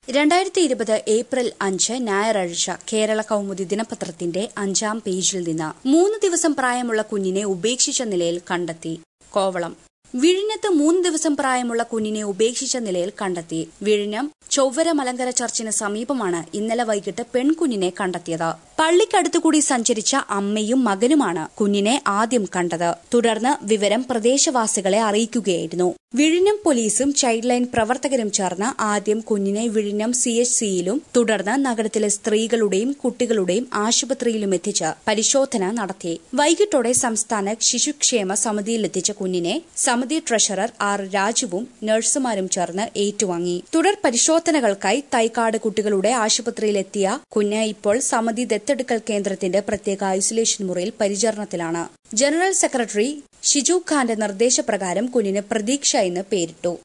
രണ്ടായിരത്തി ഇരുപത് ഏപ്രിൽ അഞ്ച് ഞായറാഴ്ച കേരള കൗമുദി ദിനപത്രത്തിന്റെ അഞ്ചാം പേജിൽ നിന്ന് മൂന്ന് ദിവസം പ്രായമുള്ള കുഞ്ഞിനെ ഉപേക്ഷിച്ച നിലയിൽ കണ്ടെത്തി കോവളം വിഴിഞ്ഞത്ത് മൂന്ന് ദിവസം പ്രായമുള്ള കുഞ്ഞിനെ ഉപേക്ഷിച്ച നിലയിൽ കണ്ടെത്തി വിഴിഞ്ഞം ചൊവ്വര മലങ്കര ചർച്ചിന് സമീപമാണ് ഇന്നലെ വൈകിട്ട് പെൺകുഞ്ഞിനെ കണ്ടെത്തിയത് പള്ളിക്കടുത്തുകൂടി സഞ്ചരിച്ച അമ്മയും മകനുമാണ് കുഞ്ഞിനെ ആദ്യം കണ്ടത് തുടർന്ന് വിവരം പ്രദേശവാസികളെ അറിയിക്കുകയായിരുന്നു വിഴിഞ്ഞം പോലീസും ചൈൽഡ് ലൈൻ പ്രവർത്തകരും ചേർന്ന് ആദ്യം കുഞ്ഞിനെ വിഴിഞ്ഞം സി എച്ച് സിയിലും തുടർന്ന് നഗരത്തിലെ സ്ത്രീകളുടെയും കുട്ടികളുടെയും ആശുപത്രിയിലും എത്തിച്ച് പരിശോധന നടത്തി വൈകിട്ടോടെ സംസ്ഥാന ശിശുക്ഷേമ സമിതിയിലെത്തിച്ച കുഞ്ഞിനെ സമിതി ട്രഷറർ ആർ രാജുവും നഴ്സുമാരും ചേർന്ന് ഏറ്റുവാങ്ങി തുടർ പരിശോധനകൾക്കായി തൈക്കാട് കുട്ടികളുടെ ആശുപത്രിയിലെത്തിയ കുഞ്ഞ് ഇപ്പോൾ സമിതി ദത്തെടുക്കൽ കേന്ദ്രത്തിന്റെ പ്രത്യേക ഐസൊലേഷൻ മുറിയിൽ പരിചരണത്തിലാണ് ജനറൽ സെക്രട്ടറി ഷിജു ഖാന്റെ നിർദ്ദേശപ്രകാരം കുഞ്ഞിന് പ്രതീക്ഷ എന്ന് പേരിട്ടു